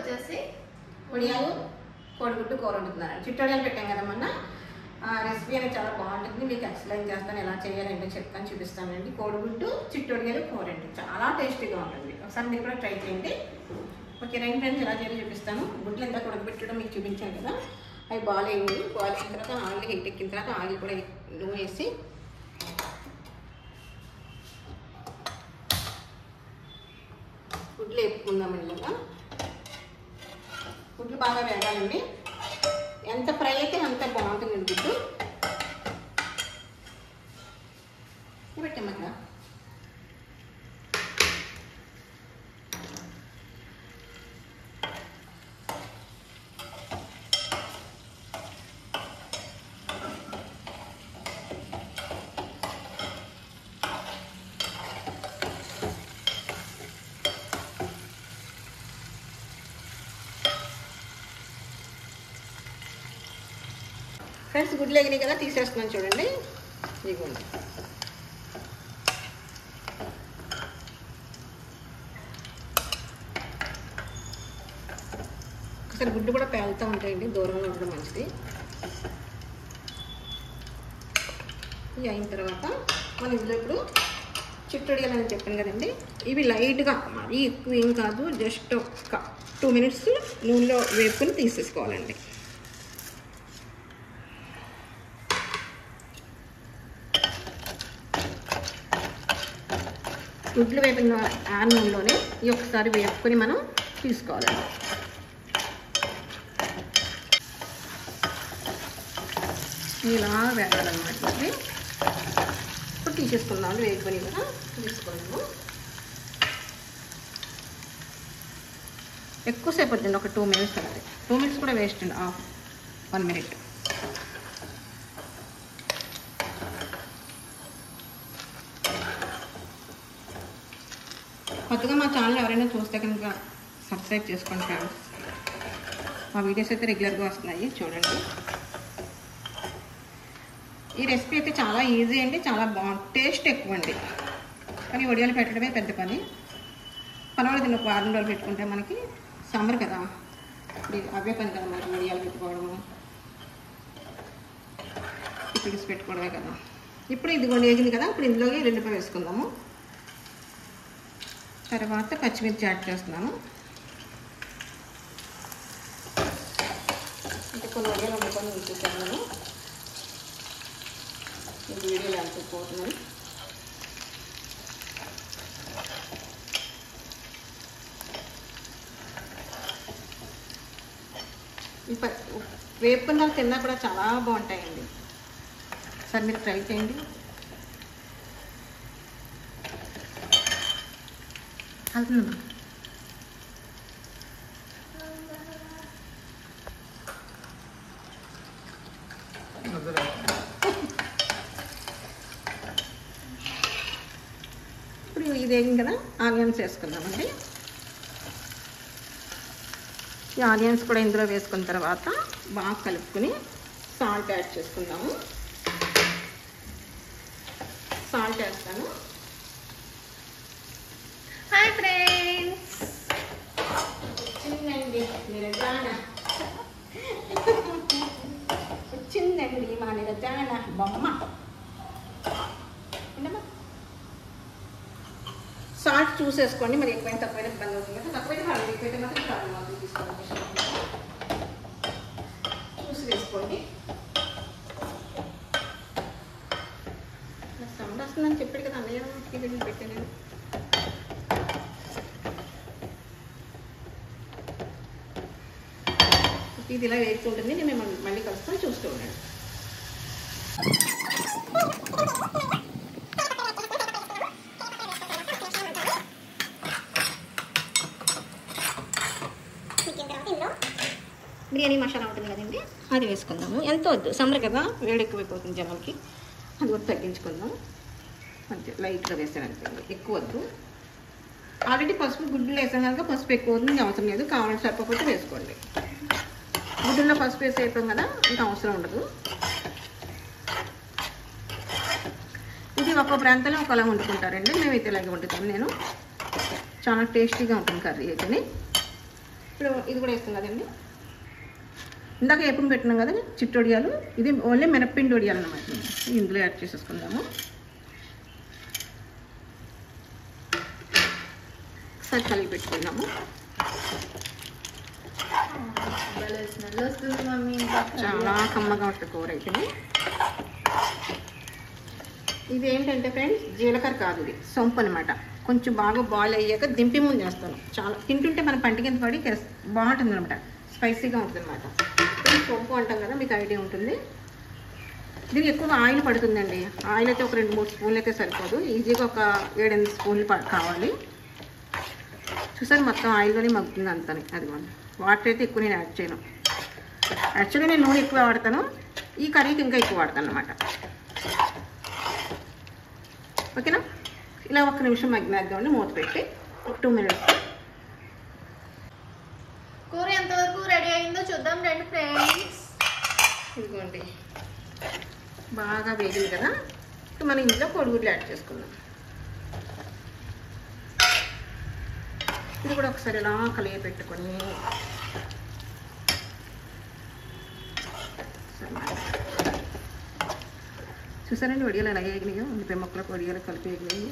వచ్చేసి ఉడియాలు కోడిగుడ్డు కూర వండుతున్నాను చిట్టోడియాలు పెట్టాం కదా మొన్న ఆ రెసిపీ అనేది చాలా బాగుంటుంది మీకు ఎక్స్ప్లెయిన్ చేస్తాను ఎలా చేయాలంటే చెప్తాను చూపిస్తానండి కోడిగుడ్డు చిట్టోడియాలు కూర అండి చాలా టేస్టీగా ఉంటుంది ఒకసారి మీరు కూడా ట్రై చేయండి ఓకే రెండు ఫ్రెండ్స్ ఎలా చేయాలో చూపిస్తాను గుడ్లు ఎంత ఉడకబెట్టడం మీకు చూపించాను కదా అవి బాయిల్ అయ్యింది బాయిల్ అయిన తర్వాత ఆయిల్ హీట్ ఎక్కిన తర్వాత ఆయిల్ కూడా నూనె వేసి గుడ్లు వేపుకుందామండి ఇలాగా గుడ్లు బాగా వేగాలండి ఎంత ఫ్రై అయితే అంత బాగుంటుంది గుడ్డు పెట్టమ్మా ఫ్రెండ్స్ గుడ్లు ఎగినాయి కదా తీసేస్తున్నాను చూడండి ఇదిగోండి ఒకసారి గుడ్డు కూడా పేలుతూ ఉంటాయండి దూరంలో ఉండడం మంచిది ఇవి అయిన తర్వాత మనం ఇందులో ఇప్పుడు చిట్టుడియాలు అని చెప్పాను కదండి ఇవి లైట్గా మరీ ఎక్కువ ఏం కాదు జస్ట్ ఒక టూ మినిట్స్ నూనెలో వేపుకొని తీసేసుకోవాలండి గుడ్లు వేపిన ఆ నూనెలోనే ఈ ఒకసారి వేపుకొని మనం తీసుకోవాలండి ఇలా వేయాలన్నమాట ఇది ఇప్పుడు తీసేసుకుందాం వేపుకొని కూడా తీసుకున్నాము ఎక్కువసేపు వద్దండి ఒక టూ మినిట్స్ అంతే టూ మినిట్స్ కూడా వేస్ట్ అండి హాఫ్ వన్ మినిట్ కొత్తగా మా ఛానల్ ఎవరైనా చూస్తే కనుక సబ్స్క్రైబ్ చేసుకోండి ఫ్రెండ్స్ మా వీడియోస్ అయితే రెగ్యులర్గా వస్తున్నాయి చూడండి ఈ రెసిపీ అయితే చాలా ఈజీ అండి చాలా బాగుంది టేస్ట్ ఎక్కువ అండి కానీ వడియాలు పెట్టడమే పెద్ద పని పర్వాలేదు ఒక వారం రోజులు పెట్టుకుంటే మనకి సమ్మర్ కదా ఇప్పుడు అవే పని కదా మనకి వడియాలు పెట్టుకోవడము పిడిసి పెట్టుకోవడమే కదా ఇప్పుడు ఇదిగోండి వేగింది కదా ఇప్పుడు ఇందులోకి రెండుపాయ వేసుకుందాము తర్వాత పచ్చిమిర్చి యాడ్ చేస్తున్నాను అంటే కొన్ని వడియాలు వండుకొని ఉంచుతాను నేను ఈ వీడియోలో అనుకోపోతున్నాను ఈ ప వేపుకున్నాలు తిన్నా కూడా చాలా బాగుంటాయండి సార్ మీరు ట్రై చేయండి అవుతుందమ్మా ఇప్పుడు ఇది వేగింది కదా ఆనియన్స్ వేసుకుందామండి ఈ ఆనియన్స్ కూడా ఇందులో వేసుకున్న తర్వాత బాగా కలుపుకొని సాల్ట్ యాడ్ చేసుకుందాము సాల్ట్ వేస్తాను హాయ్ ఫ్రెండ్స్ వచ్చిందండి నిరజాన వచ్చిందండి మా నిరజాన బొమ్మ ఉండమ్మా సాల్ట్ చూసేసుకోండి మరి ఎక్కువైనా తక్కువైనా ఇబ్బంది అవుతుంది కదా తక్కువైతే పర్లేదు ఎక్కువైతే మాత్రం చాలా మాత్రం తీసుకోండి చూసి వేసుకోండి సౌండ్ వస్తుందని చెప్పాడు కదా అన్నయ్య ఇది పెట్టాను ఇది ఇలా వేస్తుంటుంది నేను మిమ్మల్ని మళ్ళీ కలుస్తాను చూస్తూ ఉండండి బిర్యానీ మసాలా ఉంటుంది కదండి అది వేసుకుందాము ఎంత వద్దు సమ్మర్ కదా వేడి ఎక్కువైపోతుంది జనాలకి అది కూడా తగ్గించుకుందాం అంతే లైట్గా వేసాను అంతే ఎక్కువ వద్దు ఆల్రెడీ పసుపు గుడ్డులు వేసాను కనుక పసుపు ఎక్కువ వద్దు అవసరం లేదు కావాలంటే సరిపోతే వేసుకోండి గుడ్డుల్లో పసుపు వేసి అయిపోయాం కదా ఇంకా అవసరం ఉండదు ఇది ఒక్కో ప్రాంతంలో ఒకలా వండుకుంటారండి మేమైతే ఇలాగే వండుతాం నేను చాలా టేస్టీగా ఉంటుంది కర్రీ అయితేనే ఇప్పుడు ఇది కూడా వేస్తాం కదండి ఇందాక ఎప్పుడు పెట్టినాం కదా చిట్టొడియాలు ఇది ఓన్లీ మినప్పిండి వడియాలు అనమాట ఇందులో యాడ్ చేసేసుకుందాము ఒకసారి కలిపి పెట్టుకుందాము భలే స్మెల్ వస్తుంది మమ్మీ ఇంకా చాలా కమ్మగా ఉంటుంది కూర అయితే ఇది ఏంటంటే ఫ్రెండ్స్ జీలకర్ర కాదు ఇది సొంపు అనమాట కొంచెం బాగా బాయిల్ అయ్యాక దింపి ముందు చేస్తాను చాలా తింటుంటే మన పంట కింద పడి బాగుంటుంది అనమాట స్పైసీగా ఉంటుంది అనమాట సొంపు అంటాం కదా మీకు ఐడియా ఉంటుంది దీనికి ఎక్కువ ఆయిల్ పడుతుందండి ఆయిల్ అయితే ఒక రెండు మూడు స్పూన్లు అయితే సరిపోదు ఈజీగా ఒక ఏడెనిమిది స్పూన్లు ప- కావాలి చూసారు మొత్తం ఆయిల్లోనే మగ్గుతుంది అంతని అది మనం వాటర్ అయితే ఎక్కువ నేను యాడ్ చేయను యాక్చువల్లీ నేను నూనె ఎక్కువ వాడతాను ఈ కర్రీకి ఇంకా ఎక్కువ వాడతాను అనమాట ఓకేనా ఇలా ఒక్క నిమిషం మగ్గినేద్దామండి మూత పెట్టి ఒక టూ మినిట్స్ కూర ఎంతవరకు రెడీ అయిందో చూద్దాం రండి ఫ్రెండ్స్ ఇదిగోండి బాగా వేగింది కదా ఇప్పుడు మనం ఇందులో కోడిగుడ్లు యాడ్ చేసుకుందాం ఇది కూడా ఒకసారి ఇలా కలిగి పెట్టుకొని చూసారండి వడియాలు ఎలా వేగినాయో ఉల్లిపాయ మొక్కలకు వడియాలు కలిపి వేగినాయి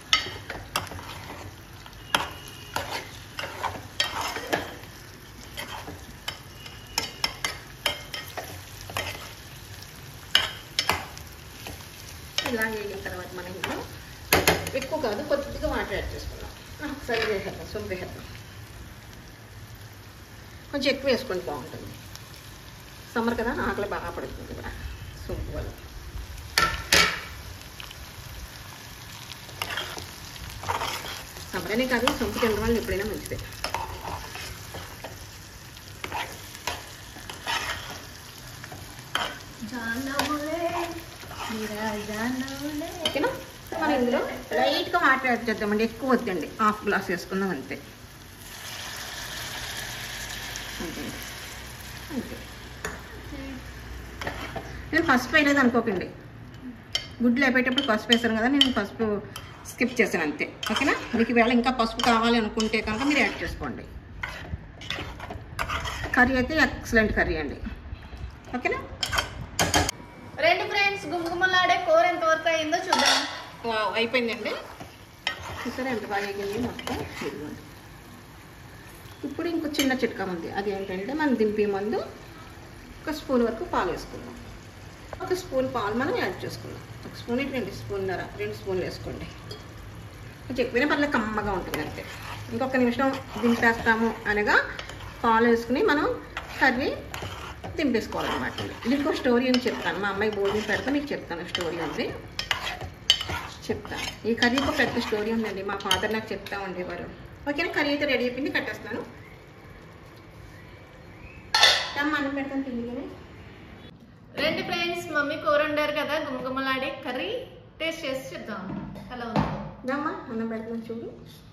ఇలా వేగిన తర్వాత మనం ఇందులో ఎక్కువ కాదు కొద్దిగా వాటర్ యాడ్ చేసుకుందాం ఒకసారి వేసేద్దాం సొంపు వేసేద్దాం కొంచెం ఎక్కువ వేసుకుంటే బాగుంటుంది సమ్మర్ కదా ఆకలి బాగా పడుతుంది ఇక్కడ సొంపు వల్ల సమ్మర్ అనే కాదు సొంపు తినడం వల్ల ఎప్పుడైనా మంచిదే జానవులే మీరా జానవులే ఓకేనా మనం ఇందులో లైట్గా వాటర్ యాడ్ చేద్దామండి ఎక్కువ వద్దండి హాఫ్ గ్లాస్ వేసుకుందాం అంతే అంతే అంతే నేను పసుపు వేయలేదు అనుకోకండి గుడ్లు లేపేటప్పుడు పసుపు వేసాను కదా నేను పసుపు స్కిప్ చేశాను అంతే ఓకేనా మీకు ఈవేళ ఇంకా పసుపు కావాలి అనుకుంటే కనుక మీరు యాడ్ చేసుకోండి కర్రీ అయితే ఎక్సలెంట్ కర్రీ అండి ఓకేనా రండి ఫ్రెండ్స్ గుమగుమలాడే కూర ఎంతవరకు అయిందో చూద్దాం వావ్ అయిపోయిందండి చూసారా ఎంత బాగా ఎగింది మొత్తం ఇదిగోండి ఇప్పుడు ఇంకో చిన్న చిట్కా ఉంది అది ఏంటంటే మనం దింపే ముందు ఒక స్పూన్ వరకు పాలు వేసుకుందాం ఒక స్పూన్ పాలు మనం యాడ్ చేసుకుందాం ఒక స్పూన్ ఇటు రెండు స్పూన్నర రెండు స్పూన్లు వేసుకోండి కొంచెం ఎక్కువైనా పర్లేదు కమ్మగా ఉంటుంది అంతే ఇంకొక నిమిషం దింపేస్తాము అనగా పాలు వేసుకుని మనం కర్రీ దింపేసుకోవాలన్నమాట దీనికి ఒక స్టోరీ అని చెప్తాను మా అమ్మాయి భోజనం పెడితే మీకు చెప్తాను స్టోరీ ఉంది చెప్తాను ఈ కర్రీకి ఒక పెద్ద స్టోరీ ఉందండి మా ఫాదర్ నాకు చెప్తా ఉండేవారు ఓకేనా కర్రీ అయితే రెడీ అయిపోయింది కట్టేస్తాను అమ్మ అన్నం పెడతాను తిండిగానే రండి ఫ్రెండ్స్ మమ్మీ కూర వండారు కదా గుమగుమలాడే కర్రీ టేస్ట్ చేసి చెప్దాం ఎలా ఉందో అమ్మ అన్నం పెడతాను చూడు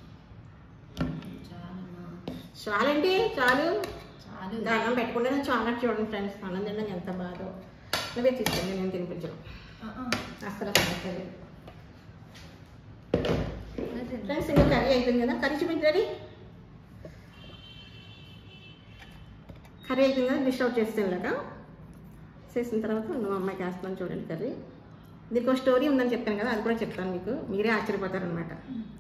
చాలండి చాలు చాలు అన్నం పెట్టుకుంటే చాలా చూడండి ఫ్రెండ్స్ అన్నం తినడం ఎంత బాధో నువ్వే తీసుకోండి నేను తినిపించను అసలు సమస్య ఫ్రెండ్స్ ఇంకా కర్రీ అయిపోయింది కదా కర్రీ చూపించి రెడీ కర్రీ అయిపోయింది కదా డిష్ అవుట్ చేస్తాను చేసిన తర్వాత నువ్వు అమ్మాయికి వేస్తున్నాను చూడండి కర్రీ దీనికి ఒక స్టోరీ ఉందని చెప్పాను కదా అది కూడా చెప్తాను మీకు మీరే ఆశ్చర్యపోతారనమాట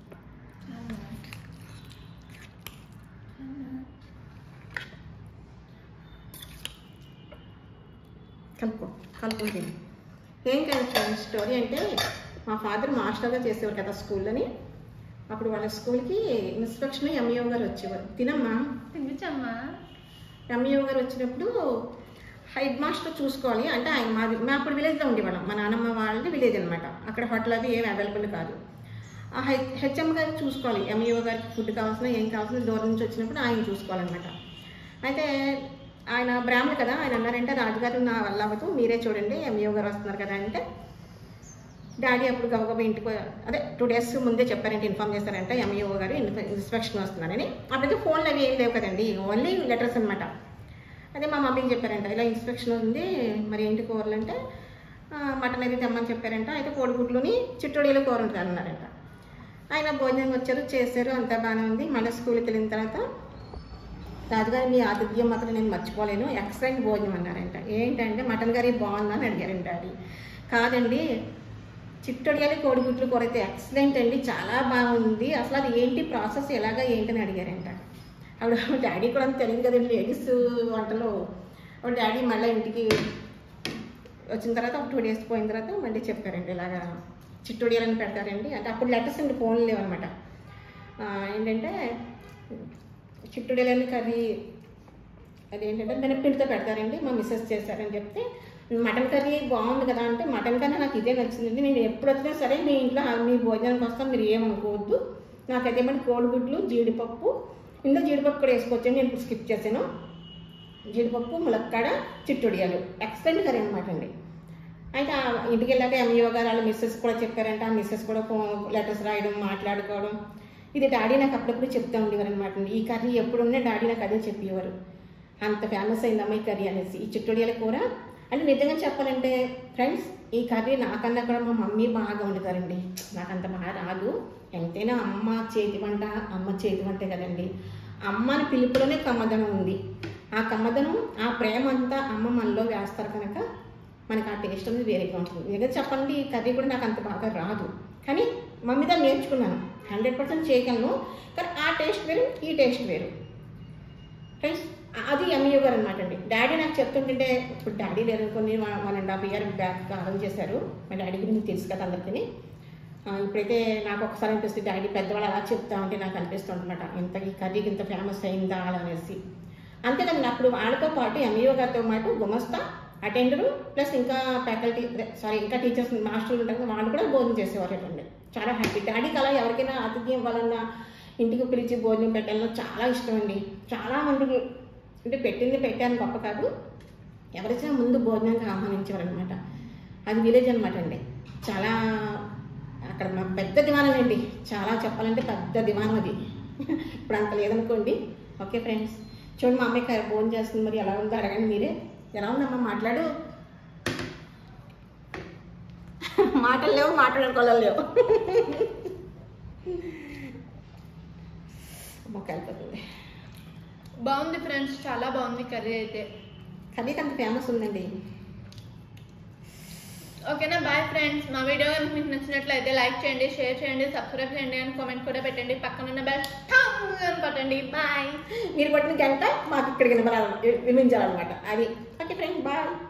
కలుపు కలుపు తిని ఏం కాదు ఫ్రెండ్స్ స్టోరీ అంటే మా ఫాదర్ మాస్టర్గా చేసేవారు కదా స్కూల్లోని అప్పుడు వాళ్ళ స్కూల్కి ఇన్స్పెక్షన్ ఎంఈఓ గారు వచ్చేవారు తినమ్మా తినిపించమ్మా ఎంఈఓ గారు వచ్చినప్పుడు హెడ్ మాస్టర్ చూసుకోవాలి అంటే ఆయన మాది మేము అప్పుడు విలేజ్లో ఉండేవాళ్ళం మా నాన్నమ్మ వాళ్ళది విలేజ్ అనమాట అక్కడ హోటల్ అది ఏం అవైలబుల్ కాదు ఆ హెచ్ హెచ్ఎం గారికి చూసుకోవాలి ఎంఈఓ గారికి ఫుడ్ కావాల్సిన ఏం కావాల్సిన దూరం నుంచి వచ్చినప్పుడు ఆయన చూసుకోవాలన్నమాట అయితే ఆయన బ్రాహ్మణ్ కదా ఆయన అన్నారంటే రాజుగారు నా వల్ల అవ్వదు మీరే చూడండి ఎంఈఓ గారు వస్తున్నారు కదా అంటే డాడీ అప్పుడు గబగబా ఇంటికి పోయి- అదే టూ డేస్ ముందే చెప్పారంటే ఇన్ఫామ్ చేస్తారంటే ఎంఈఓ గారు ఇన్ఫ- ఇన్స్పెక్షన్ వస్తున్నారని అప్పుడైతే ఫోన్లు అవి ఏం లేవు కదండి ఓన్లీ లెటర్స్ అనమాట అదే మా మమ్మీకి చెప్పారంట ఇలా ఇన్స్పెక్షన్ ఉంది మరి ఏంటి కూరలు అంటే "ఆ, మటన్ అది తెమ్మని చెప్పారంట అయితే కోడిగుడ్లుని చిట్టొడిలో కూర ఉంటుంది అన్నారంట ఆయన భోజనం వచ్చారు చేశారు అంతా బాగానే ఉంది మళ్ళీ స్కూల్కి వెళ్ళిన తర్వాత రాజుగారి మీ ఆతిథ్యం మాత్రం నేను మర్చిపోలేను ఎక్సలెంట్ భోజనం అన్నారంట ఏంటంటే మటన్ కర్రీ బాగుందని అడిగారంట అది కాదండి చిట్టడియాలి కోడిగుడ్లు కూర అయితే ఎక్సలెంట్ అండి చాలా బాగుంది అసలు అది ఏంటి ప్రాసెస్ ఎలాగా ఏంటని అడిగారంట అప్పుడు డాడీ కూడా అంత తెలియదు కదండి లేడీస్ వంటలో అప్పుడు డాడీ మళ్ళీ ఇంటికి వచ్చిన తర్వాత ఒక టూ డేస్ పోయిన తర్వాత మళ్ళీ చెప్పారండి ఇలాగా చిట్టొడియాలని పెడతారండి అంటే అప్పుడు లెటర్స్ అండి ఫోన్లు లేవన్నమాట ఆ, ఏంటంటే చిట్టుడేలని కర్రీ అదేంటంటే మినప్పిండితో పెడతారండి మా మిస్సెస్ చేశారని చెప్తే మటన్ కర్రీ బాగుంది కదా అంటే మటన్ కన్నా నాకు ఇదే నచ్చిందండి నేను ఎప్పుడు వచ్చినా సరే మీ ఇంట్లో మీ భోజనానికి వస్తాం మీరు ఏమనుకోవద్దు నాకైతే మరి కోడిగుడ్లు జీడిపప్పు ఇందులో జీడిపప్పు కూడా వేసుకోవచ్చండి నేను ఇప్పుడు స్కిప్ చేశాను జీడిపప్పు ములక్కాడ చిట్టుడియాలు ఎక్సలెంట్ కర్రీ అనమాట అండి అయితే ఆ ఇంటికి వెళ్ళాక ఎంఈఓ గారు వాళ్ళ మిస్సెస్ కూడా చెప్పారంట ఆ మిస్సెస్ కూడా లెటర్స్ రాయడం మాట్లాడుకోవడం ఇది డాడీ నాకు అప్పుడప్పుడు చెప్తా ఉండేవారు అనమాట ఈ కర్రీ ఎప్పుడున్నా డాడీ నాకు అదే చెప్పేవారు అంత ఫేమస్ అయిందమ్మా ఈ కర్రీ అనేసి ఈ చిట్టుడియాల కూర అంటే నిజంగా చెప్పాలంటే ఫ్రెండ్స్ ఈ కర్రీ నాకన్నా కూడా మా మమ్మీ బాగా వండుతారండి నాకు అంత బాగా రాదు ఎంతైనా అమ్మ చేతి వంట అమ్మ చేతి వంటే కదండి అమ్మని పిలుపులోనే కమ్మదనం ఉంది ఆ కమ్మదనం ఆ ప్రేమ అంతా అమ్మ మనలో వేస్తారు కనుక మనకి ఆ టేస్ట్ అనేది వేరేగా ఉంటుంది నిజంగా చెప్పండి ఈ కర్రీ కూడా నాకు అంత బాగా రాదు కానీ మమ్మీ దాన్ని నేర్చుకున్నాను హండ్రెడ్ పర్సెంట్ చేయగలను కానీ ఆ టేస్ట్ వేరు ఈ టేస్ట్ వేరు ఫ్రెండ్స్ అది ఎంఈఓ గారు అనమాట అండి డాడీ నాకు చెప్తుంటే ఇప్పుడు డాడీ లేరు కొన్ని one and half year back కాలం చేశారు మా డాడీ గురించి తెలుసు కదా అందరికీ ఆ, ఇప్పుడైతే నాకు ఒకసారి అనిపిస్తుంది డాడీ పెద్దవాళ్ళు అలా చెప్తా ఉంటే నాకు అనిపిస్తుందన్నమాట ఇంత ఈ కర్రీకి ఇంత ఫేమస్ అయిందా అలా అనేసి అంతేకాదండి అప్పుడు వాళ్ళతో పాటు ఎంఈఓ గారితో పాటు గుమస్తా అటెండరు ప్లస్ ఇంకా ఫ్యాకల్టీ సారీ ఇంకా టీచర్స్ మాస్టర్లు ఉంటారు కదా, వాళ్ళు కూడా భోజనం చేసేవారు అండి చాలా హ్యాపీ డాడీకి అలా ఎవరికైనా అతిథి ఇవ్వాలన్నా ఇంటికి పిలిచి భోజనం పెట్టాలన్నా చాలా ఇష్టం అండి చాలా మందికి అంటే పెట్టింది పెట్టాను గొప్ప కాదు ఎవరిచ్చినా ముందు భోజనానికి ఆహ్వానించేవారు అనమాట అది విలేజ్ అనమాట అండి చాలా అక్కడ మా పెద్ద దివానం అండి చాలా చెప్పాలంటే పెద్ద దివానం అది ఇప్పుడు అంత లేదనుకోండి ఓకే ఫ్రెండ్స్ చూడండి మా అమ్మాయి కర్రీ భోజనం చేస్తుంది మరి ఎలా ఉందో అడగండి మీరే ఎలా ఉందమ్మా మాట్లాడు మాటలు లేవు మాట్లాడుకోవాలి లేవు అమ్మ కలిపోతుంది బాగుంది ఫ్రెండ్స్ చాలా బాగుంది కర్రీ అయితే కర్రీకి అంత ఫేమస్ ఉందండి ఓకేనా బాయ్ ఫ్రెండ్స్ మా వీడియో కనుక మీకు నచ్చినట్లయితే లైక్ చేయండి షేర్ చేయండి సబ్స్క్రైబ్ చేయండి అని కామెంట్ కూడా పెట్టండి పక్కనున్న బెల్ అని పట్టండి బాయ్ మీరు పట్టిన గంట మాకు ఇక్కడ వినపడాలి వినిపించాలన్నమాట అది ఓకే ఫ్రెండ్స్ బాయ్